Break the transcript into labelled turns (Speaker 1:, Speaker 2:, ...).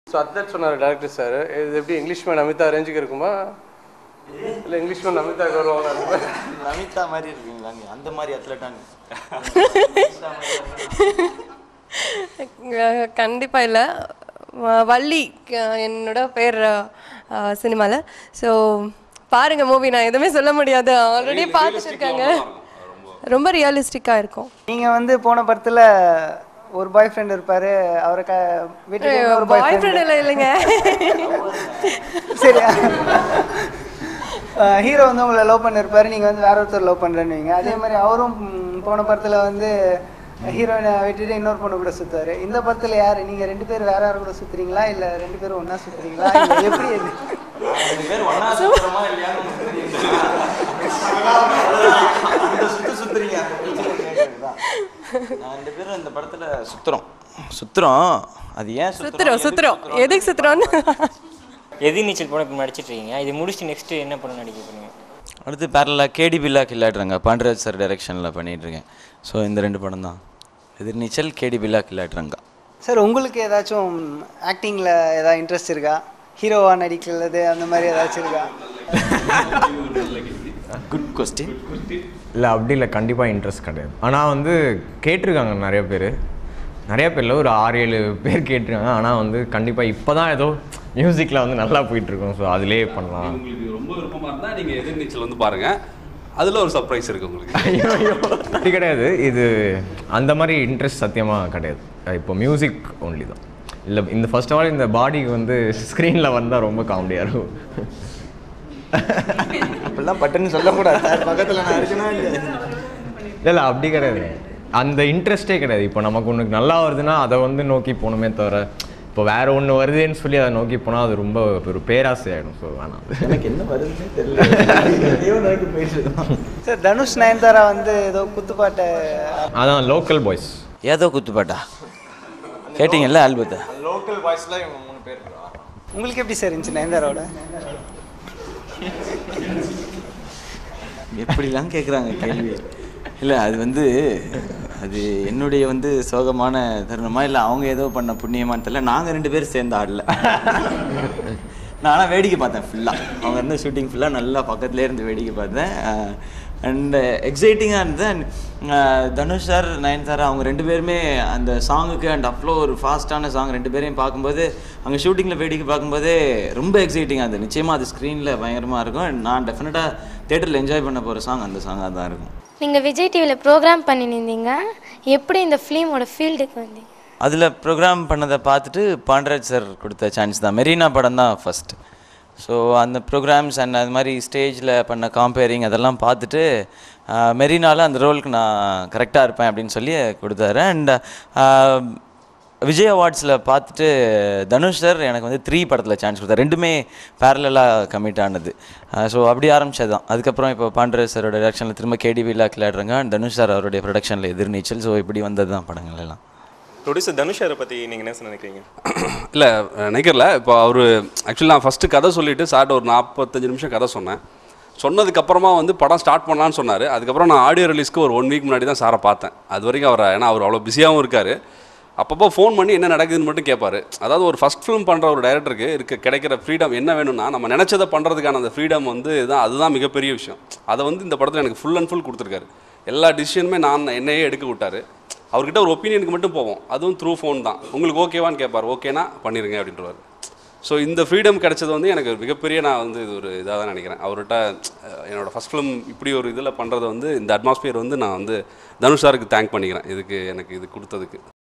Speaker 1: So athlete சொன்னார் director sir இது எப்படி இங்கிலீஷ் மேன் அமிதா ரேஞ்சுக்கு இருக்குமா இல்லை இங்கிலீஷ் மேன் அமிதாக்கு வருவாங்க அந்த மாதிரி
Speaker 2: நமிதா மாதிரி இருக்கீங்களா நீ அந்த மாதிரி அத்லட்டா நீ
Speaker 3: கண்டிப்பாக இல்லை வள்ளி க- என்னோட பேர் சினிமாவில் ஸோ பாருங்க மூவி நான் எதுவுமே சொல்ல முடியாது ஆல்ரெடி பார்த்துட்டு இருக்காங்க ரொம்ப ரியலிஸ்டிக்காக இருக்கும்
Speaker 4: நீங்கள் வந்து போன படத்தில் ஒரு பாய் ஃப்ரெண்ட் இருப்பார் அவரை க வீட்டுக்கு ஒரு பாய்
Speaker 3: பாய் ஃப்ரெண்ட் இல்லை இல்லைங்க
Speaker 4: சரி ஹீரோ வந்து உங்களை லவ் பண்ணிருப்பாரு நீங்கள் வந்து வேற ஒருத்தர் லவ் பண்ணுறேன்னு அதே மாதிரி அவரும் ம், போன படத்தில் வந்து ஹீரோயினை விட்டுட்டு இன்னொரு பொண்ணு கூட சுற்றுவார் இந்த படத்தில் யார் நீங்கள் ரெண்டு பேரும் வேற யார் கூட சுற்றுறீங்களா இல்லை ரெண்டு பேரும் ஒன்றா சுற்றுறீங்களா இல்லை எப்படி அது
Speaker 2: ரெண்டு பேர் ஒண்ணா சுத்துறோமா இல்லையான்னு உங்களுக்கு தெரியுமா? அந்த சுத்து சுத்துறீங்க அந்த பிரச்சனை கேட்கறதுதான். நான் ரெண்டு பேரும் இந்த படத்துல சுத்துறோம் சுத்துறோம் அது ஏன்
Speaker 3: சுத்துறோம் சுத்துறோம் எதுக்கு சுத்துறோம்னு
Speaker 5: எதிர் நீச்சல் படம் இப்போ நடிச்சிட்டு இருக்கீங்க இது முடிச்சுட்டு நெக்ஸ்ட் என்ன படம் நடிக்க போறீங்க
Speaker 2: அடுத்து பேரலாக கேடி பில்லா கில்லாடுறாங்க பாண்டராஜ் சார் டைரக்ஷனில் பண்ணிட்டு இருக்கேன் ஸோ இந்த ரெண்டு படம் தான் எதிர்நீச்சல் கேடி பில்லா கில்லாடுறாங்க
Speaker 4: சார் உங்களுக்கு ஏதாச்சும் ஆக்டிங்கில் ஏதாவது இன்ட்ரெஸ்ட் இருக்கா ஹீரோவா நடிக்கிறது அந்த மாதிரி ஏதாச்சும் இருக்கா
Speaker 2: குட் கொஸ்டின்
Speaker 6: இல்லை அப்படி இல்லை கண்டிப்பாக இன்ட்ரெஸ்ட் கிடையாது ஆனால் வந்து கேட்டிருக்காங்க நிறைய பேர் நிறைய பேரில் ஒரு ஆறு ஏழு பேர் கேட்டிருக்காங்க ஆனால் வந்து கண்டிப்பாக இப்போ தான் ஏதோ மியூசிக்கில் வந்து நல்லா போயிட்டுருக்கோம் ஸோ அதிலே பண்ணலாம்
Speaker 7: உங்களுக்கு ரொம்ப விருப்பமாக இருந்தால் நீங்கள் எதிர்நீச்சல் வந்து பாருங்கள் அதில் ஒரு சர்ப்ரைஸ் இருக்குது உங்களுக்கு
Speaker 6: ஐயோ ஐயோ அப்படி கிடையாது இது அந்த மாதிரி இன்ட்ரெஸ்ட் சத்தியமாக கிடையாது இப்போ மியூசிக் ஒன்லி தான் இல்லை இந்த ஃபர்ஸ்ட் ஆஃப் ஆல் இந்த பாடிக்கு வந்து ஸ்க்ரீனில் வந்தால் ரொம்ப காமெடியாக இருக்கும்
Speaker 2: அப்படிலாம் பட்டுன்னு சொல்லக்கூடாது சார் பக்கத்தில் நான் இருக்கணும்
Speaker 6: இல்லை இல்லை அப்படி கிடையாது அந்த இன்ட்ரெஸ்டே கிடையாது இப்போ நமக்கு ஒன்று நல்லா வருதுன்னா அதை வந்து நோக்கி போகணுமே தவிர இப்போ வேற ஒன்று வருதுன்னு சொல்லி அதை நோக்கி போனால் அது ரொம்ப ஒரு பேராசை ஆகிடும் ஸோ வேணாம்
Speaker 2: எனக்கு என்ன வருதுன்னே தெரியல போயிட்டு
Speaker 4: சார் தனுஷ் நயன்தாரா வந்து ஏதோ குத்துப்பாட்டை
Speaker 6: அதான் லோக்கல் பாய்ஸ்
Speaker 2: ஏதோ குத்துப்பாட்டா கேட்டிங்கல்ல ஆல்பத்தை
Speaker 6: லோக்கல் பாய்ஸில் இவங்க மூணு பேர்
Speaker 4: உங்களுக்கு எப்படி சார் இருந்துச்சு நயன்தாராவோட
Speaker 2: எப்படிலாம் கேட்குறாங்க கேள்வி இல்லை அது வந்து அது என்னுடைய வந்து சோகமான தருணமா இல்லை அவங்க ஏதோ பண்ண புண்ணியமான்னு தெரியல நாங்கள் ரெண்டு பேரும் சேர்ந்து ஆடல நானும் வேடிக்கை பார்த்தேன் ஃபுல்லாக அவங்க இருந்த ஷூட்டிங் ஃபுல்லாக நல்லா பக்கத்துலேயே இருந்து வேடிக்கை பார்த்தேன் அண்ட் எக்ஸைட்டிங்காக இருந்தது And, ah, Dhanush sir Nayan sir அவங்க ரெண்டு பேருமே அந்த சாங்குக்கு அண்ட் அவ்வளோ ஒரு ஃபாஸ்ட்டான சாங் ரெண்டு பேரையும் பார்க்கும்போது அங்கே ஷூட்டிங்கில் வேடிக்கை பார்க்கும்போதே ரொம்ப எக்ஸைட்டிங்காக இருந்தது நிச்சயமாக அது ஸ்க்ரீனில் பயங்கரமாக இருக்கும் And நான் டெஃபினட்டாக தேட்டரில் என்ஜாய் பண்ண போகிற சாங் அந்த சாங்காக தான் இருக்கும்
Speaker 8: நீங்கள் விஜய் டிவியில் ப்ரோக்ராம் பண்ணியிருந்தீங்க எப்படி இந்த ஃபிலிமோட ஃபீல்டுக்கு வந்தீங்க
Speaker 2: அதில் ப்ரோக்ராம் பண்ணதை பார்த்துட்டு பாண்டராஜ் சார் கொடுத்த சான்ஸ் தான் மெரினா படம் தான் ஃபஸ்ட் ஸோ அந்த ப்ரோக்ராம்ஸ் அண்ட் அது மாதிரி ஸ்டேஜில் பண்ண காம்பேரிங் அதெல்லாம் பார்த்துட்டு மெரினாவில் அந்த ரோலுக்கு நான் கரெக்டாக இருப்பேன் அப்படின்னு சொல்லி கொடுத்தாரு அண்ட் விஜய் அவார்ட்ஸில் பார்த்துட்டு தனுஷ் சார் எனக்கு வந்து த்ரீ படத்தில் சான்ஸ் கொடுத்தாரு ரெண்டுமே பேரலாக கமிட் ஆனது ஸோ அப்படி ஆரம்பிச்சது தான் அதுக்கப்புறம் இப்போ பாண்டராஜ் சாரோட டைரக்ஷனில் திரும்ப கேடிவியில் விளையாடுறாங்க அண்ட் தனுஷ் சார் அவருடைய ப்ரொடக்ஷனில் எதிர்நீச்சல் ஸோ இப்படி வந்தது தான் படங்கள் எல்லாம்
Speaker 9: ப்ரொடியூசர் தனுஷரை பற்றி நீங்கள் என்ன நினைக்கிறீங்க
Speaker 7: இல்லை நினைக்கிறல இப்போ அவர் ஆக்சுவலி நான் ஃபஸ்ட்டு கதை சொல்லிவிட்டு சார்ட்ட ஒரு நாற்பத்தஞ்சு நிமிஷம் கதை சொன்னேன் சொன்னதுக்கப்புறமா வந்து படம் ஸ்டார்ட் பண்ணலான்னு சொன்னார் அதுக்கப்புறம் நான் ஆடியோ ரிலீஸ்க்கு ஒரு ஒன் வீக் முன்னாடி தான் சாரை பார்த்தேன் அது வரைக்கும் அவரை ஏன்னா அவர் அவ்வளோ பிஸியாகவும் இருக்கார் அப்பப்போ ஃபோன் பண்ணி என்ன நடக்குதுன்னு மட்டும் கேட்பாரு அதாவது ஒரு ஃபஸ்ட் ஃபிலிம் பண்ணுற ஒரு டைரக்டருக்கு இருக்க கிடைக்கிற ஃப்ரீடம் என்ன வேணும்னா நம்ம நினச்சதை பண்ணுறதுக்கான அந்த ஃப்ரீடம் வந்து இதுதான் அதுதான் மிகப்பெரிய விஷயம் அதை வந்து இந்த படத்தில் எனக்கு ஃபுல் அண்ட் ஃபுல் கொடுத்துருக்காரு எல்லா டிசிஷனுமே நான் என்னையே எடுக்க விட்டார் அவர்கிட்ட ஒரு ஒப்பீனியனுக்கு மட்டும் போவோம் அதுவும் த்ரூ ஃபோன் தான் உங்களுக்கு ஓகேவான்னு கேட்பார் ஓகேனா பண்ணிடுங்க அப்படின்றவார் ஸோ இந்த ஃப்ரீடம் கிடைச்சது வந்து எனக்கு ஒரு மிகப்பெரிய நான் வந்து இது ஒரு இதாக தான் நினைக்கிறேன் அவர்கிட்ட அஹ், என்னோட ஃபஸ்ட் ஃபிலிம் இப்படி ஒரு இதில் பண்ணுறது வந்து இந்த அட்மாஸ்பியர் வந்து நான் வந்து தனுஷ் சாருக்கு தேங்க் பண்ணிக்கிறேன் இதுக்கு எனக்கு இது கொடுத்ததுக்கு